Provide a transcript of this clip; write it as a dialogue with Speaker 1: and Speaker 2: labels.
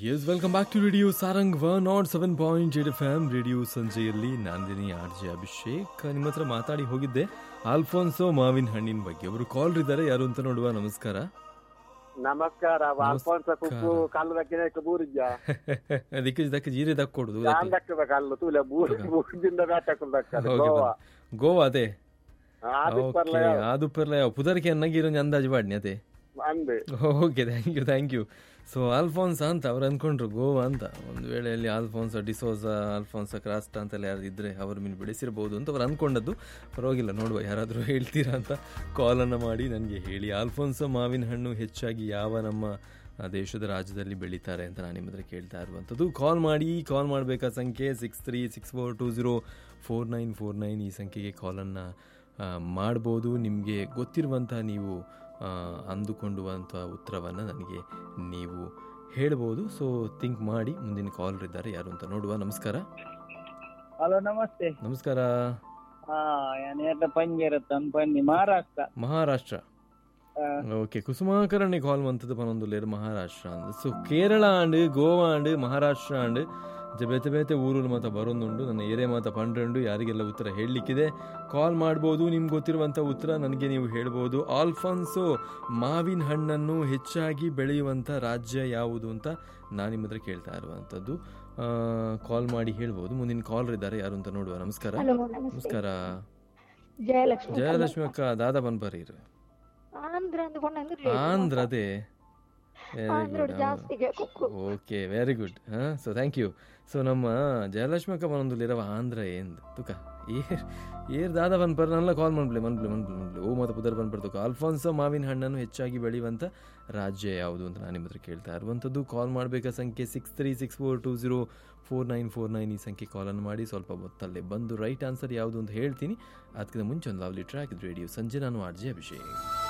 Speaker 1: S welcome back to radio Sarang one nought seven point eight F M radio ಸಂಜೆಯಲ್ಲಿ Nandini R J Abhishek ನಿಮ್ಮ ಹತ್ರ ಮಾತಾಡಿ ಹೋಗಿದ್ದೆ ಆಲ್ಫೋನ್ಸೋ ಮಾವಿನ ಹಣ್ಣಿನ ಬಗ್ಗೆ ಅವರು ಕಾಲ್ ಇದ್ದಾರೆ ಯಾರು ಅಂತ ನೋಡುವ ನಮಸ್ಕಾರ
Speaker 2: ನಮಸ್ಕಾರ ಅಲ್ಫೋನ್ಸ ಕುಕ್ಕು ಕಲ್ಲು ದಕ್ಕಿನ ಬೂರಿದ್ಯ
Speaker 1: ಅದಕ್ಕೆ ದಕ್ಕೆ ಜೀರೆ ದಕ್ಕೊಡುದು
Speaker 2: ನಾನ್ ದಕ್ಕದ ಕಲ್ಲು ತೂಲೆ ಬೂರ್ ಬೂರ್ದಿಂದ ನಾಟಕ ದಕ್ಕದ ಗೋವಾ
Speaker 1: ಗೋವಾ ಅದೇ
Speaker 2: ಆದಿಪ್ಪರ್ಲ
Speaker 1: ಅದು ಪರ್ಲ ಪುದರ್ಕೆ ಅನ್ನಗಿರೋ ಅಂದಾಜು ಬಾಡ್ನಿ ಅದೇ
Speaker 2: ಅಂದೆ
Speaker 1: okay thank you thank you so Alphonso ಅಂತ ಅವ್ರು ಅಂದ್ಕೊಂಡ್ರು ಗೋವಾ ಅಂತ ಒಂದು ವೇಳೆ ಅಲ್ಲಿ ಆಲ್ಫೋನ್ಸ ಡಿಸೋಸ ಆಲ್ಫೋನ್ಸ ಕ್ರಾಸ್ಟ ಅಂತೆಲ್ಲ ಯಾರು ಇದ್ರೆ ಅವ್ರ ಮೀನು ಬೆಳೆಸಿರ್ಬೋದು ಅಂತ ಅವ್ರು ಅಂದ್ಕೊಂಡದ್ದು ಪರವಾಗಿಲ್ಲ ನೋಡುವ ಯಾರಾದರೂ ಹೇಳ್ತೀರಾ ಅಂತ ಕಾಲನ್ನು ಮಾಡಿ ನನಗೆ ಹೇಳಿ ಆಲ್ಫೋನ್ಸ ಮಾವಿನ ಹಣ್ಣು ಹೆಚ್ಚಾಗಿ ಯಾವ ನಮ್ಮ ಆ, ದೇಶದ ರಾಜ್ಯದಲ್ಲಿ ಬೆಳೀತಾರೆ ಅಂತ ನಾನು ನಿಮ್ಮ ಹತ್ರ ಕೇಳ್ತಾ ಇರುವಂಥದ್ದು ಕಾಲ್ ಮಾಡಿ ಕಾಲ್ ಮಾಡಬೇಕಾ ಸಂಖ್ಯೆ six three six four two zero four nine four nine ಈ ಸಂಖ್ಯೆಗೆ ಕಾಲನ್ನು ಮಾಡ್ಬೋದು ನಿಮಗೆ ಗೊತ್ತಿರುವಂಥ ನೀವು ಆ, ಅಂದುಕೊಂಡುವಂಥ ಉತ್ತರವನ್ನು ನನಗೆ ನೀವು ಹೇಳ್ಬೋದು ಸೊ ಥಿಂಕ್ ಮಾಡಿ ಮುಂದಿನ ಕಾಲರ್ ಇದ್ದಾರೆ ಯಾರು ಅಂತ ನೋಡುವ ನಮಸ್ಕಾರ
Speaker 3: ಹಲೋ ನಮಸ್ತೆ
Speaker 1: ನಮಸ್ಕಾರ
Speaker 3: ಹಾ ಯಾನೇತ ಪಂಜರತ್ತನ್ ಪನ್ನಿ ಮಹಾರಾಷ್ಟ್ರ
Speaker 1: ಮಹಾರಾಷ್ಟ್ರ
Speaker 3: ಆ,
Speaker 1: ಓಕೆ ಕುಸುಮಾಕರಣೆ ಕಾಲ್ ಮಂತದ್ದು ಪನೊಂದು ಲೇರು Maharashtra and so Kerala and Goa and Maharashtra and ಜ ಬೇತೆ ಬೇತೆ ಊರು ಮಾತ ಬರೋದುಂಡು ನನ್ನ ಏರಿಯಾ ಮಾತ ಪಂಡ್ರಂಡು ಯಾರಿಗೆಲ್ಲ ಉತ್ತರ ಹೇಳಲಿಕ್ಕಿದೆ ಕಾಲ್ ಮಾಡ್ಬೋದು ನಿಮ್ಗೆ ಗೊತ್ತಿರುವಂಥ ಉತ್ತರ ನನಗೆ ನೀವು ಹೇಳ್ಬೋದು ಆಲ್ಫಾನ್ಸೋ ಮಾವಿನ ಹಣ್ಣನ್ನು ಹೆಚ್ಚಾಗಿ ಬೆಳೆಯುವಂಥ ರಾಜ್ಯ ಯಾವುದು ಅಂತ ನಾನು ನಿಮ್ಮ ಹತ್ರ ಕೇಳ್ತಾ ಇರುವಂಥದ್ದು ಕಾಲ್ ಮಾಡಿ ಹೇಳ್ಬೋದು ಮುಂದಿನ ಕಾಲರ್ ಇದ್ದಾರೆ ಯಾರು ಅಂತ ನೋಡುವ ನಮಸ್ಕಾರ
Speaker 4: ಹಲೋ ನಮಸ್ತೆ
Speaker 1: ನಮಸ್ಕಾರ
Speaker 4: ಜಯಲಕ್ಷ್ಮಿ
Speaker 1: ಜಯಲಕ್ಷ್ಮಿ ಅಕ್ಕ ದಾದಾ ಬನ್ಬರೀರ್
Speaker 4: ಆಂಧ್ರ ಅಂದ್ಕೊಂಡಂದ್ರೆ
Speaker 1: ಆಂಧ್ರ ಅದೇ
Speaker 4: ಆಂಧ್ರ ಜಾಸ್ತಿಗೆ ಕುಕ್ಕು
Speaker 1: ಓಕೆ ವೆರಿ ಗುಡ್ ಹಾಂ ಸೊ ಥ್ಯಾಂಕ್ ಯು ಸೊ ನಮ್ಮ ಜಯಲಕ್ಷ್ಮಿ ಅಕ್ಕ ಬಂದೊಂದುಲಿರವ ಆಂಧ್ರ ಏಂದ್ ತುಕ ಏರ್ ಏರ್ ದಾದ ಬಂದ್ಬರ್ ನಲ್ಲ ಕಾಲ್ ಮಾಡ್ಬಿಡಿ ಮನ್ಬಿಡಿ ಮನ್ಬಿಡಿ ಮನ್ಬಿಡಿ ಓ ಮತ್ತೆ ಪುದರ್ ಬಂದ್ಬಿಡ್ತು ಆಲ್ಫಾನ್ಸೋ ಮಾವಿನ ಹಣ್ಣನ್ನು ಹೆಚ್ಚಾಗಿ ಬೆಳೆಯುವಂಥ ರಾಜ್ಯ ಯಾವುದು ಅಂತ ನಾನು ನಿಮ್ಮ ಹತ್ರ ಕೇಳ್ತಾ ಇರುವಂಥದ್ದು ಕಾಲ್ ಮಾಡಬೇಕಾ ಸಂಖ್ಯೆ six three six four two zero four nine four nine ಈ ಸಂಖ್ಯೆ ಕಾಲನ್ನು ಮಾಡಿ ಸ್ವಲ್ಪ ಹೊತ್ತಲ್ಲೇ ಬಂದು ರೈಟ್ ಆನ್ಸರ್ ಯಾವುದು ಅಂತ ಹೇಳ್ತೀನಿ ಅದಕ್ಕಿಂತ ಮುಂಚೆ ಒಂದು ಲವ್ಲಿ ಟ್ರ್ಯಾಕ್ ರೇಡಿಯೋ ಸಂಜೆ ನಾನು ಆರ್ ಜೆ ಅಭಿಷೇಕ್